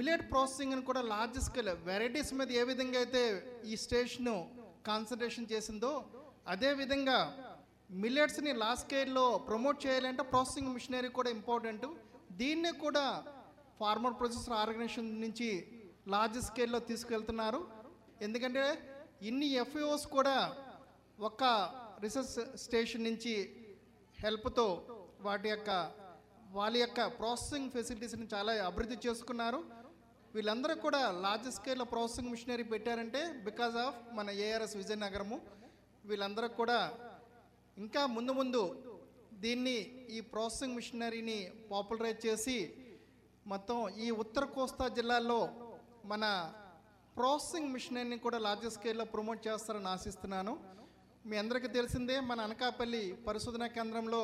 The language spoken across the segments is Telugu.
మిల్లెట్ ప్రాసెసింగ్ని కూడా లార్జ్ స్కేల్ వెరైటీస్ మీద ఏ విధంగా అయితే ఈ స్టేషన్ కాన్సన్ట్రేషన్ చేసిందో అదే విధంగా మిల్లెట్స్ని లార్జ్ స్కేల్లో ప్రమోట్ చేయాలంటే ప్రాసెసింగ్ మిషనరీ కూడా ఇంపార్టెంట్ దీన్ని కూడా ఫార్మర్ ప్రొసెసర్ ఆర్గనైజేషన్ నుంచి లార్జ్ స్కేల్లో తీసుకెళ్తున్నారు ఎందుకంటే ఇన్ని ఎఫ్ఓస్ కూడా ఒక రీసెర్చ్ స్టేషన్ నుంచి హెల్ప్తో వాటి యొక్క వాళ్ళ యొక్క ప్రాసెసింగ్ ఫెసిలిటీస్ని చాలా అభివృద్ధి చేసుకున్నారు వీళ్ళందరూ కూడా లార్జ్ స్కేల్లో ప్రాసెసింగ్ మిషనరీ పెట్టారంటే బికాజ్ ఆఫ్ మన ఏఆర్ఎస్ విజయనగరము వీళ్ళందరూ కూడా ఇంకా ముందు ముందు దీన్ని ఈ ప్రాసెసింగ్ మిషనరీని పాపులరైజ్ చేసి మొత్తం ఈ ఉత్తర కోస్తా జిల్లాల్లో మన ప్రాసెసింగ్ మిషనరీని కూడా లార్జ్ స్కేల్లో ప్రమోట్ చేస్తారని ఆశిస్తున్నాను మీ అందరికీ తెలిసిందే మన అనకాపల్లి పరిశోధనా కేంద్రంలో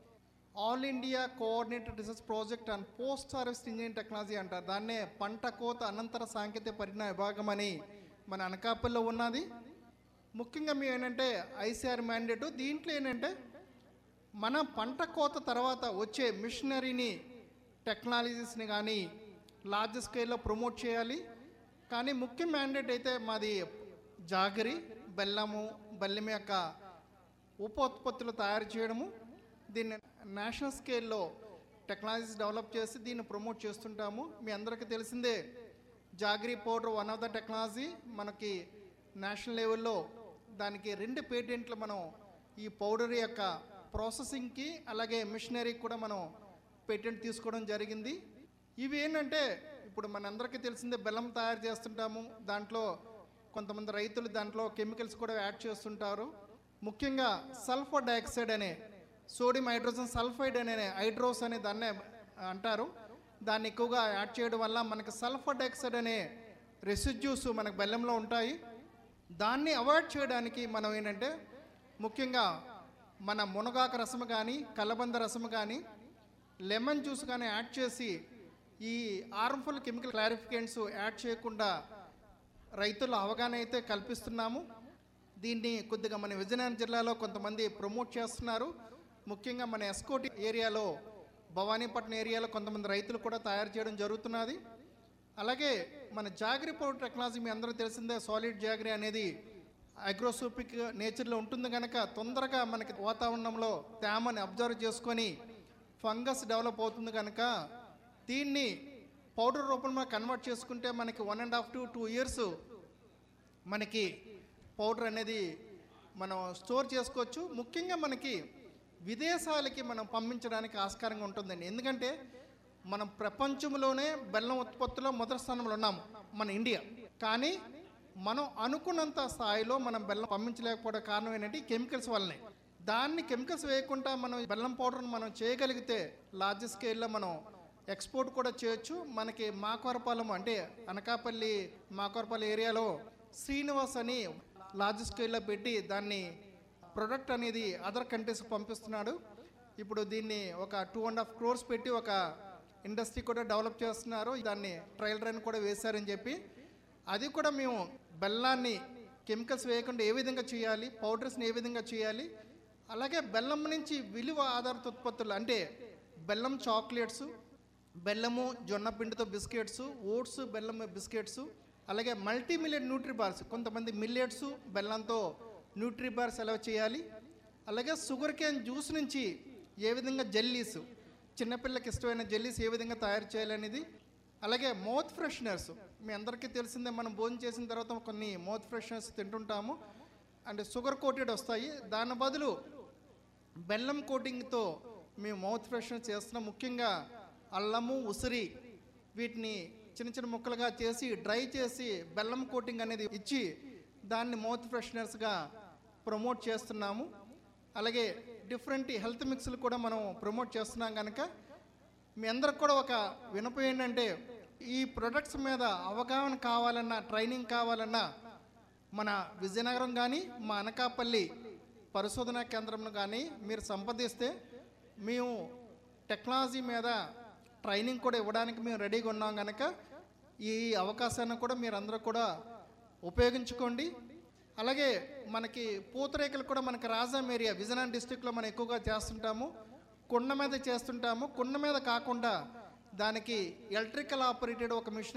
all India coordinated research project and post harvest engineering technology అంటారు దాన్నే పంట కోత అనంతర సాంకేతిక పరిజ్ఞాన విభాగం అని మన అనకాపల్లిలో ఉన్నది ముఖ్యంగా మేము ఏంటంటే ఐసీఆర్ మ్యాండేట్ దీంట్లో ఏంటంటే మన పంట కోత తర్వాత వచ్చే మిషనరీని టెక్నాలజీస్ని కానీ లార్జ్ స్కేల్లో ప్రమోట్ చేయాలి కానీ ముఖ్య మ్యాండేట్ అయితే మాది జాగరి బెల్లము బెల్లం యొక్క ఉప ఉత్పత్తులు తయారు చేయడము దీన్ని నేషనల్ స్కేల్లో టెక్నాలజీస్ డెవలప్ చేసి దీన్ని ప్రమోట్ చేస్తుంటాము మీ అందరికీ తెలిసిందే jaggery powder one of the technology మనకి నేషనల్ లెవెల్లో దానికి రెండు పేటెంట్లు మనం ఈ పౌడర్ యొక్క ప్రాసెసింగ్కి అలాగే మిషనరీకి కూడా మనం పేటెంట్ తీసుకోవడం జరిగింది ఇవి ఏంటంటే ఇప్పుడు మనందరికీ తెలిసిందే బెల్లం తయారు చేస్తుంటాము దాంట్లో కొంతమంది రైతులు దాంట్లో కెమికల్స్ కూడా యాడ్ చేస్తుంటారు ముఖ్యంగా సల్ఫర్ డైఆక్సైడ్ అనే సోడియం హైడ్రోజన్ సల్ఫైడ్ అనే హైడ్రోస్ అనే దాన్నే అంటారు దాన్ని ఎక్కువగా యాడ్ చేయడం వల్ల మనకి సల్ఫర్ డైఆక్సైడ్ అనే రెసిడ్యూస్ మనకు బెల్లంలో ఉంటాయి దాన్ని అవాయిడ్ చేయడానికి మనం ఏంటంటే ముఖ్యంగా మన మునగాక రసము కానీ కలబంద రసము కానీ లెమన్ జ్యూస్ కానీ యాడ్ చేసి ఈ హార్మ్ఫుల్ కెమికల్ క్లారిఫికెంట్స్ యాడ్ చేయకుండా రైతుల అవగాహన అయితే కల్పిస్తున్నాము దీన్ని కొద్దిగా మన విజయనగరం జిల్లాలో కొంతమంది ప్రమోట్ చేస్తున్నారు ముఖ్యంగా మన ఎస్కోటి ఏరియాలో భవానీపట్నం ఏరియాలో కొంతమంది రైతులు కూడా తయారు చేయడం జరుగుతున్నది అలాగే మన జాగరి పౌడర్ టెక్నాలజీ మీ అందరూ తెలిసిందే సాలిడ్ జాగరి అనేది అగ్రోసూపిక్ నేచర్లో ఉంటుంది కనుక తొందరగా మనకి వాతావరణంలో తేమని అబ్జర్వ్ చేసుకొని ఫంగస్ డెవలప్ అవుతుంది కనుక దీన్ని పౌడర్ రూపంలో కన్వర్ట్ చేసుకుంటే మనకి one and half to two years మనకి పౌడర్ అనేది మనం స్టోర్ చేసుకోవచ్చు ముఖ్యంగా మనకి విదేశాలకి మనం పంపించడానికి ఆస్కారంగా ఉంటుందండి ఎందుకంటే మనం ప్రపంచంలోనే బెల్లం ఉత్పత్తిలో మొదటి స్థానంలో ఉన్నాము మన ఇండియా కానీ మనం అనుకున్నంత స్థాయిలో మనం బెల్లం పంపించలేకపోవడం కారణం ఏంటంటే ఈ కెమికల్స్ వల్లనే దాన్ని కెమికల్స్ వేయకుండా మనం బెల్లం పౌడర్ని మనం చేయగలిగితే లార్జ్ స్కేల్లో మనం ఎక్స్పోర్ట్ కూడా చేయొచ్చు మనకి మాకవరపాలెం అంటే అనకాపల్లి మాకవరపల్లి ఏరియాలో శ్రీనివాస్ అని లార్జ్ స్కేల్లో పెట్టి దాన్ని ప్రొడక్ట్ అనేది అదర్ కంట్రీస్ పంపిస్తున్నాడు ఇప్పుడు దీన్ని ఒక టూ అండ్ హాఫ్ క్రోర్స్ పెట్టి ఒక ఇండస్ట్రీ కూడా డెవలప్ చేస్తున్నారు దాన్ని ట్రయల్ రన్ కూడా వేశారని చెప్పి అది కూడా మేము బెల్లాన్ని కెమికల్స్ వేయకుండా ఏ విధంగా చేయాలి పౌడర్స్ని ఏ విధంగా చేయాలి అలాగే బెల్లం నుంచి విలువ ఆధారిత ఉత్పత్తులు అంటే బెల్లం చాక్లెట్స్ బెల్లము జొన్న పిండితో బిస్కెట్స్ ఓట్స్ బెల్లం బిస్కెట్స్ అలాగే మల్టీ మిల్లెట్ న్యూట్రీ బార్స్ కొంతమంది మిల్లెట్స్ బెల్లంతో న్యూట్రీ బార్స్ ఎలా చేయాలి అలాగే షుగర్ క్యాన్ జ్యూస్ నుంచి ఏ విధంగా జెల్లీస్ చిన్నపిల్లకి ఇష్టమైన జెల్లీస్ ఏ విధంగా తయారు చేయాలనేది అలాగే మౌత్ ఫ్రెషనర్స్ మీ అందరికీ తెలిసిందే మనం భోజనం చేసిన తర్వాత కొన్ని మౌత్ ఫ్రెషనర్స్ తింటుంటాము అంటే షుగర్ కోటెడ్ వస్తాయి దాని బదులు బెల్లం కోటింగ్తో మేము మౌత్ ఫ్రెషనర్ చేస్తున్నాం ముఖ్యంగా అల్లము ఉసిరి వీటిని చిన్న చిన్న ముక్కలుగా చేసి డ్రై చేసి బెల్లం కోటింగ్ అనేది ఇచ్చి దాన్ని మౌత్ ఫ్రెషనర్స్గా ప్రమోట్ చేస్తున్నాము అలాగే డిఫరెంట్ హెల్త్ మిక్స్లు కూడా మనం ప్రమోట్ చేస్తున్నాం కనుక మీ అందరికి కూడా ఒక వినపం ఏంటంటే ఈ ప్రొడక్ట్స్ మీద అవగాహన కావాలన్నా ట్రైనింగ్ కావాలన్నా మన విజయనగరం కానీ మా అనకాపల్లి పరిశోధనా కేంద్రంను కానీ మీరు సంప్రదిస్తే మేము టెక్నాలజీ మీద ట్రైనింగ్ కూడా ఇవ్వడానికి మేము రెడీగా ఉన్నాం కనుక ఈ అవకాశాన్ని కూడా మీరు అందరూ కూడా ఉపయోగించుకోండి అలాగే మనకి పూతరేకులు కూడా మనకి రాజాం ఏరియా విజయనగరం డిస్టిక్లో మనం ఎక్కువగా చేస్తుంటాము కుండ మీద చేస్తుంటాము కుండ మీద కాకుండా దానికి ఎలక్ట్రికల్ ఆపరేటెడ్ ఒక మిషన్